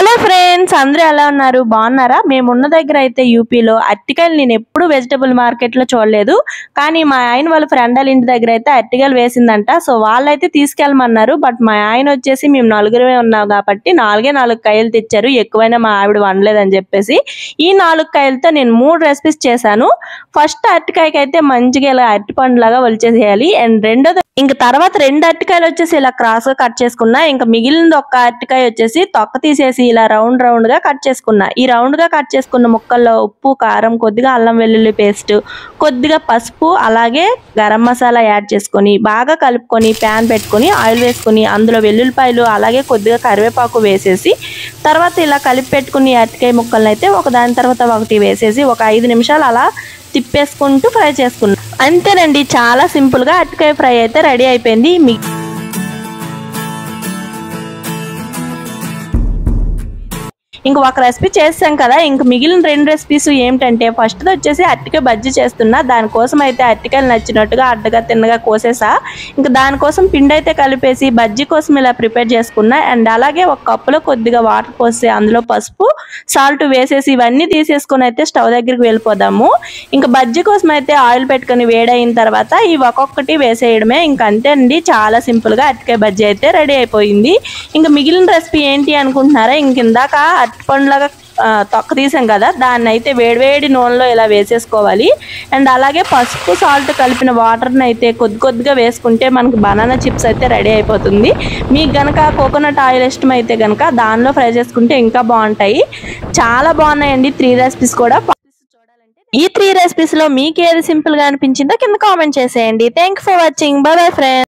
hello friends అందరూ ఎలా ఉన్నారు బాగున్నారా మేము ఉన్న దగ్గర అయితే యూపీలో అరటికాయలు నేను ఎప్పుడు వెజిటబుల్ మార్కెట్ లో చూడలేదు కానీ మా ఆయన వాళ్ళ ఫ్రెండ్ వాళ్ళ ఇంటి దగ్గర అయితే అరటికాయలు వేసిందంట సో వాళ్ళైతే తీసుకెళ్ళమన్నారు బట్ మా ఆయన వచ్చేసి మేము నలుగురమే ఉన్నాం కాబట్టి నాలుగే నాలుగు కాయలు తెచ్చారు ఎక్కువైనా మా ఆవిడ వండలేదని చెప్పేసి ఈ నాలుగు కాయలతో నేను మూడు రెసిపీస్ చేశాను ఫస్ట్ అరటికాయకి అయితే మంచిగా ఇలా అరటి పండు లాగా వలిచేసేయాలి అండ్ రెండోది ఇంక తర్వాత రెండు అరటికాయలు వచ్చేసి ఇలా క్రాస్ గా కట్ చేసుకున్నా ఇంకా మిగిలిన ఒక్క అరటికాయ వచ్చేసి తొక్క తీసేసి ఇలా రౌండ్ రౌండ్ గా కట్ చేసుకున్నా ఈ రౌండ్ గా కట్ చేసుకున్న ముక్కల్లో ఉప్పు కారం కొద్దిగా అల్లం వెల్లుల్లి పేస్ట్ కొద్దిగా పసుపు అలాగే గరం మసాలా యాడ్ చేసుకొని బాగా కలుపుకొని ప్యాన్ పెట్టుకొని ఆయిల్ వేసుకొని అందులో వెల్లుల్లిపాయలు అలాగే కొద్దిగా కరివేపాకు వేసేసి తర్వాత ఇలా కలిపి పెట్టుకుని అరటికాయ ముక్కలను అయితే ఒక దాని తర్వాత ఒకటి వేసేసి ఒక ఐదు నిమిషాలు అలా తిప్పేసుకుంటూ ఫ్రై చేసుకున్నాం అంతేనండి చాలా సింపుల్ గా అరటికాయ ఫ్రై అయితే రెడీ అయిపోయింది మీ ఇంక ఒక రెసిపీ చేస్తాం కదా ఇంక మిగిలిన రెండు రెసిపీస్ ఏమిటంటే ఫస్ట్ వచ్చేసి అరటికాయ బజ్జీ చేస్తున్నా దానికోసం అయితే అరటికాయలు నచ్చినట్టుగా అడ్డగా తిన్నగా కోసేసా ఇంకా దానికోసం పిండి అయితే కలిపేసి బజ్జీ కోసం ఇలా ప్రిపేర్ చేసుకున్నా అండ్ అలాగే ఒక కప్పులో కొద్దిగా వాటర్ పోసి అందులో పసుపు సాల్ట్ వేసేసి ఇవన్నీ తీసేసుకొని అయితే స్టవ్ దగ్గరికి వెళ్ళిపోదాము ఇంకా బజ్జీ కోసం అయితే ఆయిల్ పెట్టుకొని వేడైన తర్వాత ఇవి ఒక్కొక్కటి వేసేయడమే ఇంకా అంతే అండి చాలా సింపుల్ గా అరటికాయ బజ్జీ అయితే రెడీ అయిపోయింది ఇంకా మిగిలిన రెసిపీ ఏంటి అనుకుంటున్నారా ఇంక ఇందాక అరటిపండులాగా ఆ, తొక్క తీసాం కదా దాన్ని అయితే వేడివేడి నూనెలో ఇలా వేసేసుకోవాలి అండ్ అలాగే పసుపు సాల్ట్ కలిపిన వాటర్ని అయితే కొద్ది కొద్దిగా వేసుకుంటే మనకి బనానా చిప్స్ అయితే రెడీ అయిపోతుంది మీకు గనక కోకోనట్ ఆయిల్ ఇష్టం అయితే గనక దానిలో ఫ్రై చేసుకుంటే ఇంకా బాగుంటాయి చాలా బాగున్నాయండి త్రీ రెసిపీస్ కూడా ఈ త్రీ రెసిపీస్ లో మీకు ఏది సింపుల్ గా అనిపించిందో కింద కామెంట్ చేసేయండి thank for watching bye bye friends